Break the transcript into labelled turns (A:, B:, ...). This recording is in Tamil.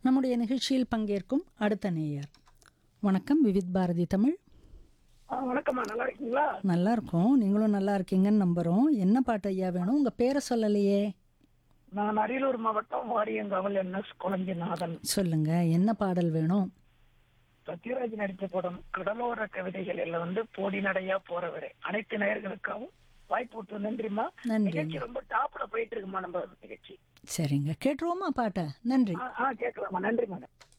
A: நம்முடைய நிகழ்ச்சியில் பங்கேற்கும் அடுத்த நேயர் வணக்கம் விவித் பாரதி தமிழ்
B: ஆ, வணக்கம்மா நல்லா இருக்கீங்களா
A: நல்லா இருக்கோம் நீங்களும் நல்லா இருக்கீங்கன்னு நம்புகிறோம் என்ன பாட்டு ஐயா வேணும் உங்கள் பேரை சொல்லலையே
B: நான் அரியலூர் மாவட்டம் வாரியங்காவல் என்எஸ் குழஞ்சிநாதன்
A: சொல்லுங்க என்ன பாடல் வேணும்
B: சத்யராஜ் நடித்த படம் கடலோர கவிதைகளில் வந்து போடி நடையா போறவரே அனைத்து நேயர்களுக்காகவும் வாய்ப்பு விட்டு நன்றிம்மா
A: நன்றி
B: நிகழ்ச்சி ரொம்ப டாப்ல போயிட்டு இருக்குமா நம்ம நிகழ்ச்சி
A: சரிங்க கேட்டுருவோமா பாட்டை நன்றி
B: ஆ, ஆ கேட்கலாமா நன்றி மேடம்